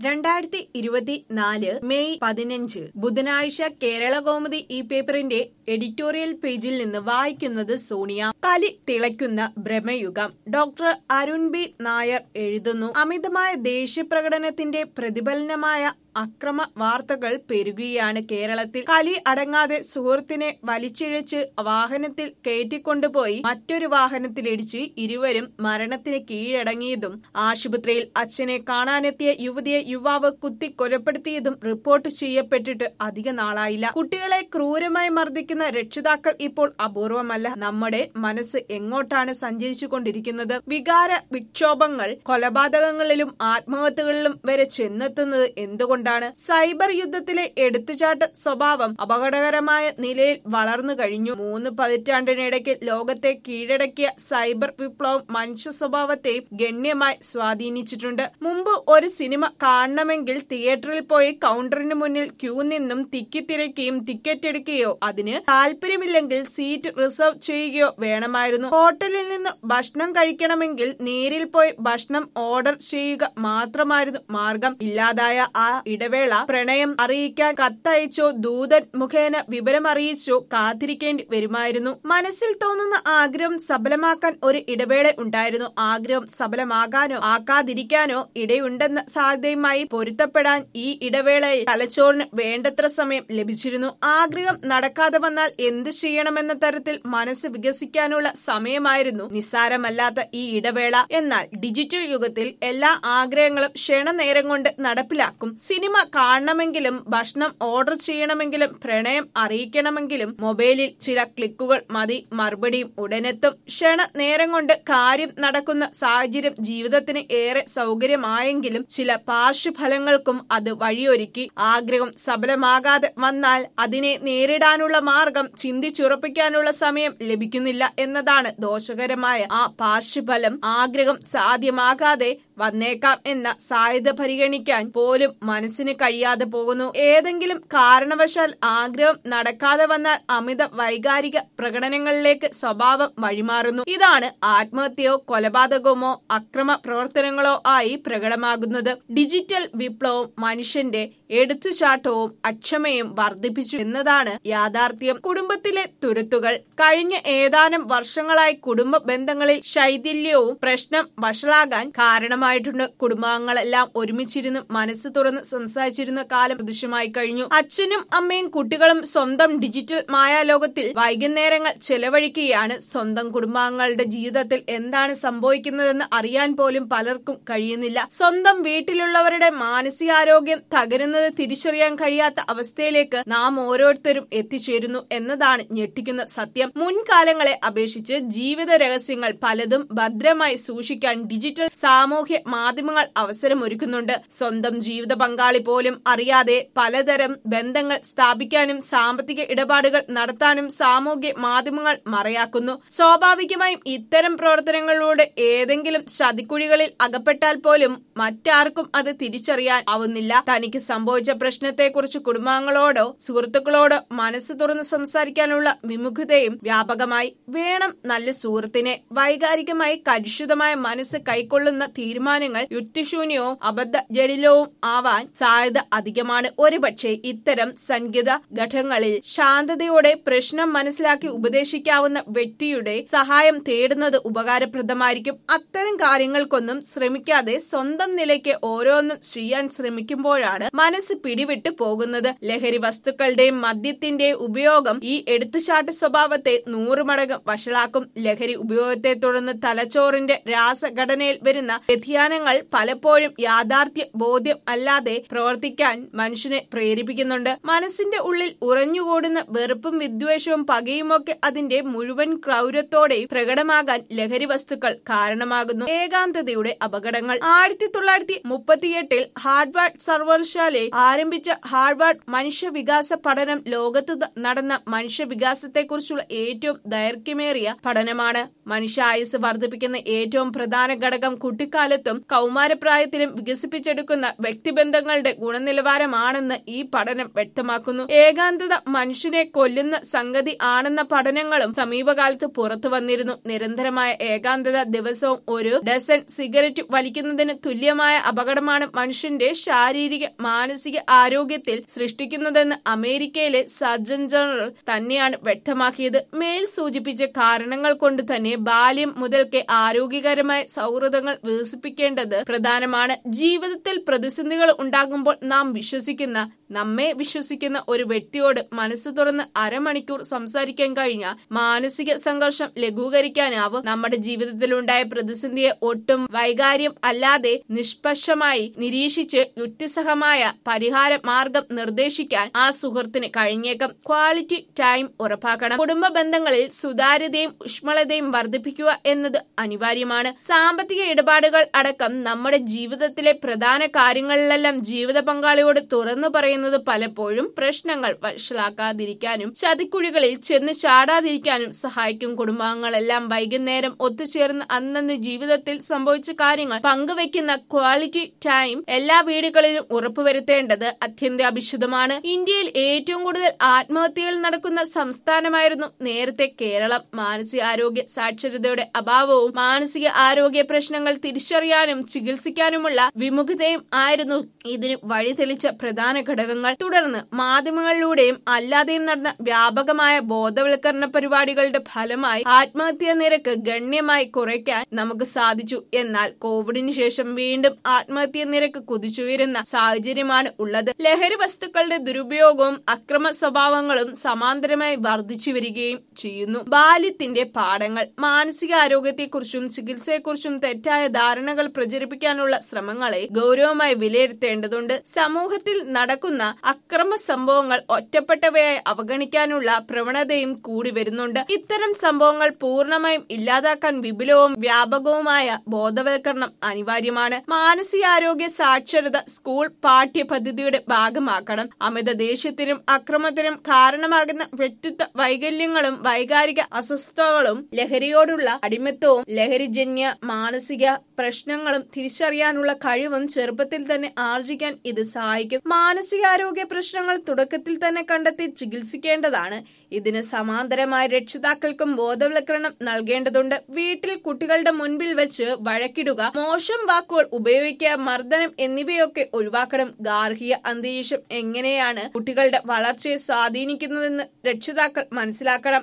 രണ്ടായിരത്തി ഇരുപത്തിനാല് മെയ് പതിനഞ്ച് ബുധനാഴ്ച കേരള കൗമുദി ഈ പേപ്പറിന്റെ എഡിറ്റോറിയൽ പേജിൽ നിന്ന് വായിക്കുന്നത് സോണിയ കലി തിളയ്ക്കുന്ന ഭ്രമയുഗം ഡോക്ടർ അരുൺ ബി നായർ എഴുതുന്നു അമിതമായ ദേശീയപ്രകടനത്തിന്റെ പ്രതിഫലനമായ അക്രമ വാർത്തകൾ പെരുകുകയാണ് കേരളത്തിൽ കലി അടങ്ങാതെ സുഹൃത്തിനെ വലിച്ചിഴച്ച് വാഹനത്തിൽ കയറ്റിക്കൊണ്ടുപോയി മറ്റൊരു വാഹനത്തിലിടിച്ച് ഇരുവരും മരണത്തിന് കീഴടങ്ങിയതും ആശുപത്രിയിൽ അച്ഛനെ കാണാനെത്തിയ യുവതിയെ യുവാവ് കുത്തി കൊലപ്പെടുത്തിയതും റിപ്പോർട്ട് ചെയ്യപ്പെട്ടിട്ട് അധിക നാളായില്ല കുട്ടികളെ ക്രൂരമായി മർദ്ദിക്കുന്ന രക്ഷിതാക്കൾ ഇപ്പോൾ അപൂർവമല്ല നമ്മുടെ മനസ്സ് എങ്ങോട്ടാണ് സഞ്ചരിച്ചു കൊണ്ടിരിക്കുന്നത് വികാര വിക്ഷോഭങ്ങൾ കൊലപാതകങ്ങളിലും ആത്മഹത്യകളിലും വരെ ചെന്നെത്തുന്നത് എന്തുകൊണ്ടാണ് സൈബർ യുദ്ധത്തിലെ എടുത്തുചാട്ട സ്വഭാവം അപകടകരമായ നിലയിൽ വളർന്നു കഴിഞ്ഞു മൂന്ന് പതിറ്റാണ്ടിനിടയ്ക്ക് ലോകത്തെ കീഴടക്കിയ സൈബർ വിപ്ലവം മനുഷ്യ സ്വഭാവത്തെ ഗണ്യമായി സ്വാധീനിച്ചിട്ടുണ്ട് മുമ്പ് ഒരു സിനിമ കാണണമെങ്കിൽ തിയേറ്ററിൽ പോയി കൗണ്ടറിന് മുന്നിൽ ക്യൂ നിന്നും ടിക്കറ്റ് തിരക്കുകയും ടിക്കറ്റ് എടുക്കുകയോ അതിന് താല്പര്യമില്ലെങ്കിൽ സീറ്റ് റിസർവ് ചെയ്യുകയോ വേണമായിരുന്നു ഹോട്ടലിൽ നിന്ന് ഭക്ഷണം കഴിക്കണമെങ്കിൽ നേരിൽ പോയി ഭക്ഷണം ഓർഡർ ചെയ്യുക മാത്രമായിരുന്നു മാർഗം ഇല്ലാതായ ആ ഇടവേള പ്രണയം അറിയിക്കാൻ കത്തയച്ചോ ദൂതൻ മുഖേന വിവരം അറിയിച്ചോ കാത്തിരിക്കേണ്ടി വരുമായിരുന്നു മനസ്സിൽ തോന്നുന്ന ആഗ്രഹം സഫലമാക്കാൻ ഒരു ഇടവേള ഉണ്ടായിരുന്നു ആഗ്രഹം സഫലമാകാനോ ആക്കാതിരിക്കാനോ ഇടയുണ്ടെന്ന സാധ്യതയുമായി പൊരുത്തപ്പെടാൻ ഈ ഇടവേളയിൽ തലച്ചോറിന് വേണ്ടത്ര സമയം ലഭിച്ചിരുന്നു ആഗ്രഹം നടക്കാതെ വന്നാൽ എന്ത് ചെയ്യണമെന്ന തരത്തിൽ മനസ്സ് വികസിക്കാനുള്ള സമയമായിരുന്നു നിസ്സാരമല്ലാത്ത ഈ ഇടവേള എന്നാൽ ഡിജിറ്റൽ യുഗത്തിൽ എല്ലാ ആഗ്രഹങ്ങളും ക്ഷണനേരം കൊണ്ട് നടപ്പിലാക്കും സിനിമ കാണണമെങ്കിലും ഭക്ഷണം ഓർഡർ ചെയ്യണമെങ്കിലും പ്രണയം അറിയിക്കണമെങ്കിലും മൊബൈലിൽ ചില ക്ലിക്കുകൾ മതി മറുപടിയും ഉടനെത്തും ക്ഷണ നേരം കൊണ്ട് കാര്യം നടക്കുന്ന സാഹചര്യം ജീവിതത്തിന് ഏറെ സൗകര്യമായെങ്കിലും ചില പാർശ്വഫലങ്ങൾക്കും അത് വഴിയൊരുക്കി ആഗ്രഹം സഫലമാകാതെ വന്നാൽ അതിനെ നേരിടാനുള്ള മാർഗം ചിന്തിച്ചുറപ്പിക്കാനുള്ള സമയം ലഭിക്കുന്നില്ല എന്നതാണ് ദോഷകരമായ ആ പാർശ്വഫലം ആഗ്രഹം സാധ്യമാകാതെ വന്നേക്കാം എന്ന സാധ്യത പരിഗണിക്കാൻ പോലും മനസ്സിന് കഴിയാതെ പോകുന്നു ഏതെങ്കിലും കാരണവശാൽ ആഗ്രഹം നടക്കാതെ വന്നാൽ അമിത വൈകാരിക പ്രകടനങ്ങളിലേക്ക് സ്വഭാവം വഴിമാറുന്നു ഇതാണ് ആത്മഹത്യയോ കൊലപാതകമോ അക്രമ പ്രവർത്തനങ്ങളോ ആയി പ്രകടമാകുന്നത് ഡിജിറ്റൽ വിപ്ലവം മനുഷ്യന്റെ എടുത്തുചാട്ടവും അക്ഷമയും വർദ്ധിപ്പിച്ചു എന്നതാണ് യാഥാർത്ഥ്യം കുടുംബത്തിലെ തുരുത്തുകൾ കഴിഞ്ഞ ഏതാനും വർഷങ്ങളായി കുടുംബ ബന്ധങ്ങളിൽ ശൈഥില്യവും പ്രശ്നം വഷളാകാൻ കാരണമായിട്ടുണ്ട് കുടുംബാംഗങ്ങളെല്ലാം ഒരുമിച്ചിരുന്ന് മനസ്സ് തുറന്ന് സംസാരിച്ചിരുന്ന കാലം ദൃശ്യമായി കഴിഞ്ഞു അച്ഛനും അമ്മയും കുട്ടികളും സ്വന്തം ഡിജിറ്റൽ മായാലോകത്തിൽ വൈകുന്നേരങ്ങൾ ചെലവഴിക്കുകയാണ് സ്വന്തം കുടുംബാംഗങ്ങളുടെ ജീവിതത്തിൽ എന്താണ് സംഭവിക്കുന്നതെന്ന് അറിയാൻ പോലും പലർക്കും കഴിയുന്നില്ല സ്വന്തം വീട്ടിലുള്ളവരുടെ മാനസികാരോഗ്യം തകരുന്നത് തിരിച്ചറിയാൻ കഴിയാത്ത അവസ്ഥയിലേക്ക് നാം ഓരോരുത്തരും എത്തിച്ചേരുന്നു എന്നതാണ് ഞെട്ടിക്കുന്ന സത്യം മുൻകാലങ്ങളെ അപേക്ഷിച്ച് ജീവിത രഹസ്യങ്ങൾ പലതും ഭദ്രമായി സൂക്ഷിക്കാൻ ഡിജിറ്റൽ സാമൂഹ്യ മാധ്യമങ്ങൾ അവസരമൊരുക്കുന്നുണ്ട് സ്വന്തം ജീവിത പങ്കാളി പോലും അറിയാതെ പലതരം ബന്ധങ്ങൾ സ്ഥാപിക്കാനും സാമ്പത്തിക ഇടപാടുകൾ നടത്താനും സാമൂഹ്യ മാധ്യമങ്ങൾ മറയാക്കുന്നു സ്വാഭാവികമായും ഇത്തരം പ്രവർത്തനങ്ങളിലൂടെ ഏതെങ്കിലും ചതിക്കുഴികളിൽ അകപ്പെട്ടാൽ പോലും മറ്റാർക്കും അത് തിരിച്ചറിയാൻ ആവുന്നില്ല തനിക്ക് സംഭവിച്ച പ്രശ്നത്തെക്കുറിച്ച് കുടുംബാംഗങ്ങളോടോ സുഹൃത്തുക്കളോടോ മനസ്സ് തുറന്ന് സംസാരിക്കാനുള്ള വിമുഖതയും വ്യാപകമായി വേണം നല്ല സുഹൃത്തിനെ വൈകാരികമായി കലുഷിതമായ മനസ്സ് കൈക്കൊള്ളുന്ന തീരുമാനങ്ങൾ യുക്തിശൂന്യവും അബദ്ധ ജടിലവും ആവാൻ സാധ്യത അധികമാണ് ഒരുപക്ഷെ ഇത്തരം സംഗീത ഘട്ടങ്ങളിൽ ശാന്തതയോടെ പ്രശ്നം മനസ്സിലാക്കി ഉപദേശിക്കാവുന്ന വ്യക്തിയുടെ സഹായം തേടുന്നത് ഉപകാരപ്രദമായിരിക്കും അത്തരം കാര്യങ്ങൾക്കൊന്നും ശ്രമിക്കാതെ സ്വന്തം നിലയ്ക്ക് ഓരോന്നും ചെയ്യാൻ ശ്രമിക്കുമ്പോഴാണ് മനസ്സ് പിടിവിട്ട് പോകുന്നത് ലഹരി വസ്തുക്കളുടെയും മദ്യത്തിന്റെയും ഉപയോഗം ഈ എടുത്തുചാട്ട സ്വഭാവത്തെ നൂറ് മടങ്ങ് വഷളാക്കും ലഹരി ഉപയോഗത്തെ തുടർന്ന് തലച്ചോറിന്റെ രാസഘടനയിൽ വരുന്ന വ്യതിയാനങ്ങൾ പലപ്പോഴും യാഥാർത്ഥ്യ ബോധ്യം അല്ലാതെ പ്രവർത്തിക്കാൻ മനുഷ്യനെ പ്രേരിപ്പിക്കുന്നുണ്ട് മനസ്സിന്റെ ഉള്ളിൽ ഉറഞ്ഞുകൂടുന്ന വെറുപ്പും വിദ്വേഷവും പകയുമൊക്കെ അതിന്റെ മുഴുവൻ ക്രൗര്യത്തോടെയും പ്രകടമാകാൻ ലഹരി വസ്തുക്കൾ കാരണമാകുന്നു ഏകാന്തതയുടെ അപകടങ്ങൾ ആയിരത്തി തൊള്ളായിരത്തി മുപ്പത്തിയെട്ടിൽ ഹാർഡ്വാർഡ് സർവകലാശാലയിൽ ആരംഭിച്ച ഹാർഡ്വാർഡ് മനുഷ്യ വികാസ പഠനം ലോകത്ത് നടന്ന മനുഷ്യ വികാസത്തെക്കുറിച്ചുള്ള ഏറ്റവും ദൈർഘ്യമേറിയ പഠനമാണ് മനുഷ്യ ആയുസ് വർദ്ധിപ്പിക്കുന്ന ഏറ്റവും പ്രധാന ഘടകം കുട്ടിക്കാലത്ത് കൗമാരകാലത്തും കൗമാരപ്രായത്തിലും വികസിപ്പിച്ചെടുക്കുന്ന വ്യക്തിബന്ധങ്ങളുടെ ഗുണനിലവാരമാണെന്ന് ഈ പഠനം വ്യക്തമാക്കുന്നു ഏകാന്തത മനുഷ്യനെ കൊല്ലുന്ന സംഗതി ആണെന്ന പഠനങ്ങളും സമീപകാലത്ത് പുറത്തു വന്നിരുന്നു നിരന്തരമായ ഏകാന്തത ദിവസവും ഒരു ഡസൻ സിഗരറ്റ് വലിക്കുന്നതിന് തുല്യമായ അപകടമാണ് മനുഷ്യന്റെ ശാരീരിക മാനസിക ആരോഗ്യത്തിൽ സൃഷ്ടിക്കുന്നതെന്ന് അമേരിക്കയിലെ സർജൻ ജനറൽ തന്നെയാണ് വ്യക്തമാക്കിയത് മേൽ സൂചിപ്പിച്ച കാരണങ്ങൾ കൊണ്ട് തന്നെ ബാല്യം മുതൽക്കേ ആരോഗ്യകരമായ സൗഹൃദങ്ങൾ വികസിപ്പിക്കേണ്ടത് പ്രധാനമാണ് ജീവിതത്തിൽ പ്രതിസന്ധികൾ ഉണ്ടാകുമ്പോൾ നാം വിശ്വസിക്കുന്ന നമ്മെ വിശ്വസിക്കുന്ന ഒരു വ്യക്തിയോട് മനസ്സ് തുറന്ന് അരമണിക്കൂർ സംസാരിക്കാൻ കഴിഞ്ഞാൽ മാനസിക സംഘർഷം ലഘൂകരിക്കാനാവും നമ്മുടെ ജീവിതത്തിലുണ്ടായ പ്രതിസന്ധിയെ ഒട്ടും വൈകാര്യം അല്ലാതെ നിഷ്പക്ഷമായി നിരീക്ഷിച്ച് യുക്തിസഹമായ പരിഹാര മാർഗം നിർദ്ദേശിക്കാൻ ആ സുഹൃത്തിന് കഴിഞ്ഞേക്കാം ക്വാളിറ്റി ടൈം ഉറപ്പാക്കണം കുടുംബ ബന്ധങ്ങളിൽ സുതാര്യതയും ഊഷ്മളതയും വർദ്ധിപ്പിക്കുക എന്നത് അനിവാര്യമാണ് സാമ്പത്തിക ഇടപാടുകൾ അടക്കം നമ്മുടെ ജീവിതത്തിലെ പ്രധാന കാര്യങ്ങളിലെല്ലാം ജീവിത പങ്കാളിയോട് തുറന്നു പറയുന്നത് പലപ്പോഴും പ്രശ്നങ്ങൾ വഷളാക്കാതിരിക്കാനും ചതിക്കുഴികളിൽ ചെന്ന് ചാടാതിരിക്കാനും സഹായിക്കും കുടുംബാംഗങ്ങളെല്ലാം വൈകുന്നേരം ഒത്തുചേർന്ന് അന്നന്ന് ജീവിതത്തിൽ സംഭവിച്ച കാര്യങ്ങൾ പങ്കുവെക്കുന്ന ക്വാളിറ്റി ടൈം എല്ലാ വീടുകളിലും ഉറപ്പുവരുത്തേണ്ടത് അത്യന്താപേക്ഷിതമാണ് ഇന്ത്യയിൽ ഏറ്റവും കൂടുതൽ ആത്മഹത്യകൾ നടക്കുന്ന സംസ്ഥാനമായിരുന്നു നേരത്തെ കേരളം മാനസികാരോഗ്യ സാക്ഷരതയുടെ അഭാവവും മാനസിക ആരോഗ്യ പ്രശ്നങ്ങൾ തിരിച്ചറിയാനും ചികിത്സിക്കാനുമുള്ള വിമുഖതയും ആയിരുന്നു ഇതിന് വഴിതെളിച്ച പ്രധാന ഘടകങ്ങൾ തുടർന്ന് മാധ്യമങ്ങളിലൂടെയും അല്ലാതെയും നടന്ന വ്യാപകമായ ബോധവൽക്കരണ പരിപാടികളുടെ ഫലമായി ആത്മഹത്യാ നിരക്ക് ഗണ്യമായി കുറയ്ക്കാൻ നമുക്ക് സാധിച്ചു എന്നാൽ കോവിഡിന് ശേഷം വീണ്ടും ആത്മഹത്യാ നിരക്ക് കുതിച്ചുയരുന്ന സാഹചര്യമാണ് ഉള്ളത് ലഹരി വസ്തുക്കളുടെ ദുരുപയോഗവും അക്രമ സ്വഭാവങ്ങളും സമാന്തരമായി വർദ്ധിച്ചു വരികയും ചെയ്യുന്നു ബാല്യത്തിന്റെ പാഠങ്ങൾ മാനസികാരോഗ്യത്തെക്കുറിച്ചും ചികിത്സയെക്കുറിച്ചും തെറ്റായ ധാരണകൾ പ്രചരിപ്പിക്കാനുള്ള ശ്രമങ്ങളെ ഗൗരവമായി വിലയിരുത്തേണ്ടതുണ്ട് സമൂഹത്തിൽ നടക്കുന്ന അക്രമ സംഭവങ്ങൾ ഒറ്റപ്പെട്ടവയായി അവഗണിക്കാനുള്ള പ്രവണതയും കൂടി വരുന്നുണ്ട് ഇത്തരം സംഭവങ്ങൾ പൂർണ്ണമായും ഇല്ലാതാക്കാൻ വിപുലവും വ്യാപകവുമായ ബോധവൽക്കരണം അനിവാര്യമാണ് മാനസികാരോഗ്യ സാക്ഷരത സ്കൂൾ പാഠ്യപദ്ധതിയുടെ ഭാഗമാക്കണം അമിത ദേഷ്യത്തിനും അക്രമത്തിനും കാരണമാകുന്ന വ്യക്തിത്വ വൈകല്യങ്ങളും വൈകാരിക അസ്വസ്ഥതകളും ലഹരിയോടുള്ള അടിമത്തവും ലഹരിജന്യ മാനസിക പ്രശ്നങ്ങളും തിരിച്ചറിയാനുള്ള കഴിവും ചെറുപ്പത്തിൽ തന്നെ ആർജിക്കാൻ ഇത് സഹായിക്കും മാനസികാരോഗ്യ പ്രശ്നങ്ങൾ തുടക്കത്തിൽ തന്നെ കണ്ടെത്തി ചികിത്സിക്കേണ്ടതാണ് ഇതിന് സമാന്തരമായ രക്ഷിതാക്കൾക്കും ബോധവൽക്കരണം നൽകേണ്ടതുണ്ട് വീട്ടിൽ കുട്ടികളുടെ മുൻപിൽ വെച്ച് വഴക്കിടുക മോശം വാക്കുകൾ ഉപയോഗിക്കുക മർദ്ദനം എന്നിവയൊക്കെ ഒഴിവാക്കണം ഗാർഹിക അന്തരീക്ഷം എങ്ങനെയാണ് കുട്ടികളുടെ വളർച്ചയെ സ്വാധീനിക്കുന്നതെന്ന് രക്ഷിതാക്കൾ മനസ്സിലാക്കണം